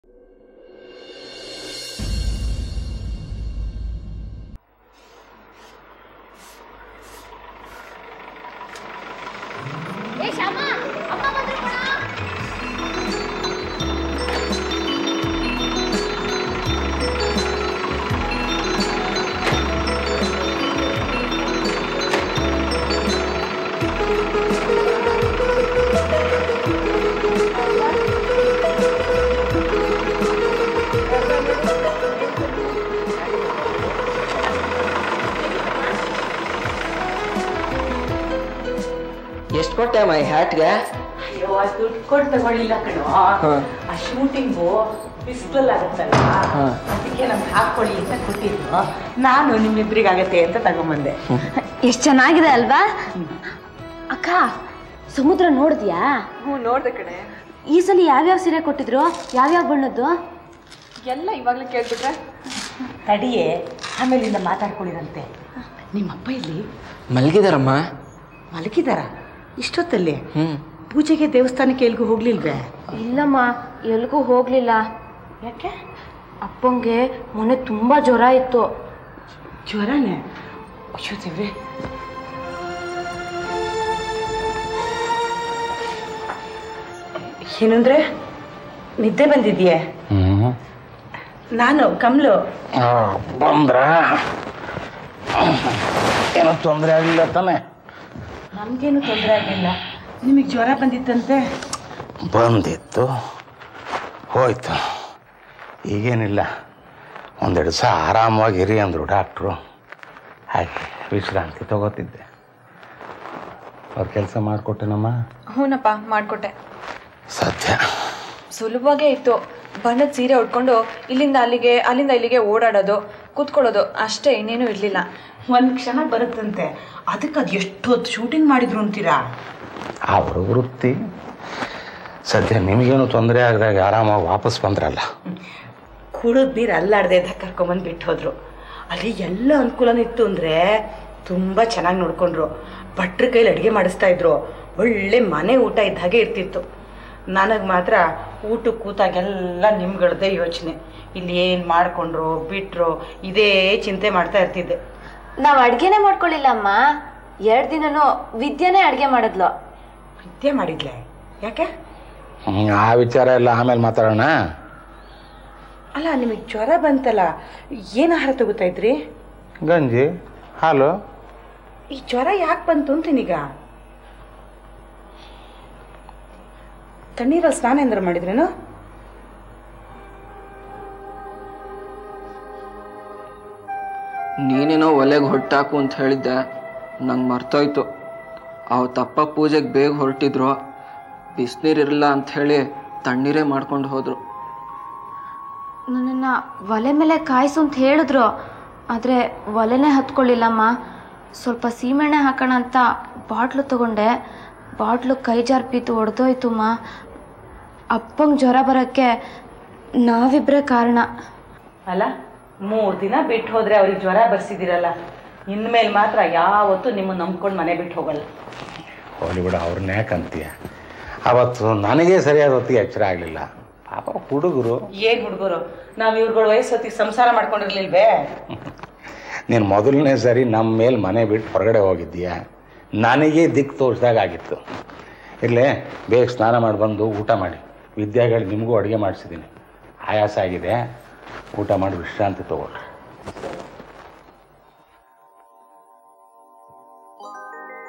ಏ ಶ್ಯಾಮ ಅಮ್ಮ ಬಂದ್ರು ಕಣ ಎಷ್ಟು ಕೊಟ್ಟೆ ಅಮ್ಮ ಈ ಹ್ಯಾಟ್ಗೆ ಅಯ್ಯೋ ಅದು ದುಡ್ಡು ಕೊಟ್ಟು ತಗೊಳ್ಳಿಲ್ಲ ಕಣೋ ಆ ಶೂಟಿಂಗು ಬಿಸಿಲ್ ಆಗುತ್ತಲ್ಲ ಹಾ. ಅದಕ್ಕೆ ನಮ್ಗೆ ಹಾಕೊಳ್ಳಿ ಅಂತ ಕೊಟ್ಟಿದ್ರು ನಾನು ನಿಮ್ಮಿಬ್ರಿಗಾಗತ್ತೆ ಅಂತ ತಗೊಂಬಂದೆ ಎಷ್ಟು ಚೆನ್ನಾಗಿದೆ ಅಲ್ವಾ ಅಕ್ಕ ಸಮುದ್ರ ನೋಡಿದ್ಯಾ ಹ್ಞೂ ನೋಡ್ದೆ ಕಣೆ ಈ ಸಲ ಯಾವ್ಯಾವ ಸೀರೆ ಕೊಟ್ಟಿದ್ರು ಯಾವ್ಯಾವ ಬಣ್ಣದ್ದು ಎಲ್ಲ ಇವಾಗಲೇ ಕೇಳ್ಬಿಟ್ರೆ ತಡಿಯೇ ಆಮೇಲಿಂದ ಮಾತಾಡ್ಕೊಳ್ಳಿರಂತೆ ನಿಮ್ಮಪ್ಪ ಇಲ್ಲಿ ಮಲಗಿದಾರಮ್ಮ ಮಲಗಿದಾರ ಇಷ್ಟೊತ್ತಲ್ಲಿ ಹ್ಞೂ ಪೂಜೆಗೆ ದೇವಸ್ಥಾನಕ್ಕೆ ಎಲ್ಗೂ ಹೋಗ್ಲಿಲ್ವೇ ಇಲ್ಲಮ್ಮ ಎಲ್ಗೂ ಹೋಗ್ಲಿಲ್ಲ ಯಾಕೆ ಅಪ್ಪಂಗೆ ಮೊನ್ನೆ ತುಂಬಾ ಜ್ವರ ಇತ್ತು ಜ್ವರನೇ ಅಯ್ಯೋ ದೇವ್ರೆ ಏನಂದ್ರೆ ನಿದ್ದೆ ಬಂದಿದ್ಯೆ ನಾನು ಕಮಲು ಬಂದ್ರ ಏನೋ ತೊಂದರೆ ಆಗಲಿಲ್ಲ ತಾನೆ ನಮಗೇನು ತೊಂದರೆ ಆಗಿಲ್ಲ ನಿಮಗೆ ಜ್ವರ ಬಂದಿತ್ತಂತೆ ಬಂದಿತ್ತು ಹೋಯ್ತು ಈಗೇನಿಲ್ಲ ಒಂದೆರಡು ದಿವಸ ಆರಾಮವಾಗಿ ಇರಿ ಅಂದರು ಡಾಕ್ಟ್ರು ಹಾಗೆ ವಿಶ್ರಾಂತಿ ತಗೋತಿದ್ದೆ ಅವ್ರ ಕೆಲಸ ಮಾಡಿಕೊಟ್ಟೆನಮ್ಮ ಹ್ಞೂನಪ್ಪ ಮಾಡಿಕೊಟ್ಟೆ ಸತ್ಯ ಸುಲಭವಾಗೇ ಇತ್ತು ಬಣ್ಣದ ಸೀರೆ ಉಟ್ಕೊಂಡು ಇಲ್ಲಿಂದ ಅಲ್ಲಿಗೆ ಅಲ್ಲಿಂದ ಇಲ್ಲಿಗೆ ಓಡಾಡೋದು ಕೂತ್ಕೊಳ್ಳೋದು ಅಷ್ಟೇ ಇನ್ನೇನು ಇರಲಿಲ್ಲ ಒಂದು ಕ್ಷಣ ಬರುತ್ತಂತೆ ಅದಕ್ಕೆ ಅದು ಎಷ್ಟು ಹೊತ್ತು ಶೂಟಿಂಗ್ ಮಾಡಿದ್ರು ಅಂತೀರಾ ಅವ್ರ ವೃತ್ತಿ ಸದ್ಯ ನಿಮಗೇನು ತೊಂದರೆ ಆಗದಾಗ ಆರಾಮಾಗಿ ವಾಪಸ್ ಬಂದ್ರಲ್ಲ ಕುಡಿದ್ ನೀರು ಅಲ್ಲಾಡ್ದೆ ಅಂತ ಕರ್ಕೊಂಬಂದು ಬಿಟ್ಟು ಹೋದ್ರು ಅಲ್ಲಿ ಎಲ್ಲ ಅನುಕೂಲನೂ ಇತ್ತು ಅಂದರೆ ತುಂಬ ಚೆನ್ನಾಗಿ ನೋಡ್ಕೊಂಡ್ರು ಭಟ್ರ ಕೈಲಿ ಅಡುಗೆ ಮಾಡಿಸ್ತಾ ಇದ್ರು ಒಳ್ಳೆ ಮನೆ ಊಟ ಇದ್ದ ಹಾಗೆ ಇರ್ತಿತ್ತು ನನಗೆ ಮಾತ್ರ ಊಟಕ್ಕೆ ಕೂತಾಗೆಲ್ಲ ನಿಮ್ಗಳದ್ದೇ ಯೋಚನೆ ಇಲ್ಲಿ ಏನು ಮಾಡ್ಕೊಂಡ್ರು ಬಿಟ್ರು ಇದೇ ಚಿಂತೆ ಮಾಡ್ತಾ ಇರ್ತಿದ್ದೆ ನಾವ್ ಅಡ್ಗೆನೆ ಮಾಡ್ಕೊಳ್ಳಿಲ್ಲ ಅಮ್ಮ ಎರಡ್ ದಿನನೂ ವಿದ್ಯೆನೇ ಅಡ್ಗೆ ಮಾಡಿದ್ಲು ವಿದ್ಯೆ ಮಾಡಿದ್ಲೆ ಯಾಕೆ ಹ್ಮ್, ಆ ವಿಚಾರ ಎಲ್ಲ ಆಮೇಲೆ ಮಾತಾಡೋಣ ಅಲ್ಲ ನಿಮಗೆ ಜ್ವರ ಬಂತಲ್ಲ ಏನು ಆಹಾರ ತಗೋತಾ ಇದ್ರಿ ಗಂಜಿ ಹಾಲು ಈ ಜ್ವರ ಯಾಕೆ ಬಂತು ಅಂತೀನೀಗ ತಣ್ಣೀರಲ್ಲಿ ಸ್ನಾನ ಏನಾರು ಮಾಡಿದ್ರೇನು ನೀನೇನೋ ಒಲೆಗೆ ಹೊಟ್ಟಾಕು ಅಂತ ಹೇಳಿದ್ದೆ ನಂಗೆ ಮರ್ತೋಯ್ತು ಅವತ್ತಪ್ಪ ಪೂಜೆಗೆ ಬೇಗ ಹೊರಟಿದ್ರು ಬಿಸಿನೀರಿರಲ್ಲ ಅಂತ ಹೇಳಿ ತಣ್ಣೀರೇ ಮಾಡ್ಕೊಂಡು ಹೋದ್ರು ನನ್ನನ್ನ ಒಲೆ ಮೇಲೆ ಕಾಯಿಸು ಅಂತ ಹೇಳಿದ್ರು ಆದ್ರೆ ಒಲೆನೇ ಹತ್ಕೊಳ್ಳಿಲ್ಲಮ್ಮ ಸ್ವಲ್ಪ ಸೀಮೆಣ್ಣೆ ಹಾಕೋಣ ಅಂತ ಬಾಟ್ಲು ತಗೊಂಡೆ ಬಾಟ್ಲು ಕೈ ಜಾರ್ ಬಿದ್ದು ಒಡೆದೋಯ್ತುಮ್ಮ ಅಪ್ಪಂಗೆ ಜ್ವರ ಬರೋಕ್ಕೆ ನಾವಿಬ್ರೇ ಕಾರಣ ಅಲ್ಲ ಮೂರು ದಿನ ಬಿಟ್ಟು ಹೋದ್ರೆ ಅವ್ರಿಗೆ ಜ್ವರ ಬರ್ಸಿದಿರಲ್ಲ ಇನ್ಮೇಲೆ ಮಾತ್ರ ಯಾವತ್ತೂ ನಿಮ್ಮನ್ನು ನಂಬ್ಕೊಂಡು ಮನೆ ಬಿಟ್ಟು ಹೋಗಲ್ಲ ಹೋಲಿ ಬಿಡು ಅವ್ರನ್ನ ಯಾಕಂತೀಯ ಅವತ್ತು ನನಗೆ ಸರಿಯಾದ ಹೊತ್ತಿಗೆ ಎಚ್ಚರ ಆಗಲಿಲ್ಲ ಪಾಪ ಹುಡುಗರು ಏನು ಹುಡುಗರು ನಾವು ಇವ್ರುಗಳ ವಯಸ್ಸೊತ್ತಿಗೆ ಸಂಸಾರ ಮಾಡ್ಕೊಂಡಿರ್ಲಿಲ್ವೇ ನೀನು ಮೊದಲನೇ ಸರಿ ನಮ್ಮ ಮೇಲೆ ಮನೆ ಬಿಟ್ಟು ಹೊರಗಡೆ ಹೋಗಿದ್ದೀಯ ನನಗೆ ದಿಕ್ಕು ತೋರಿಸ್ದಾಗ ಆಗಿತ್ತು ಇರಲೇ ಬೇಗ ಸ್ನಾನ ಮಾಡಿ ಬಂದು ಊಟ ಮಾಡಿ ವಿದ್ಯಾಗಳು ನಿಮಗೂ ಅಡುಗೆ ಮಾಡಿಸಿದ್ದೀನಿ ಆಯಾಸ ಆಗಿದೆ ಊಟ ಮಾಡಿ ವಿಶ್ರಾಂತಿ ತಗೊಳ್ಳಿ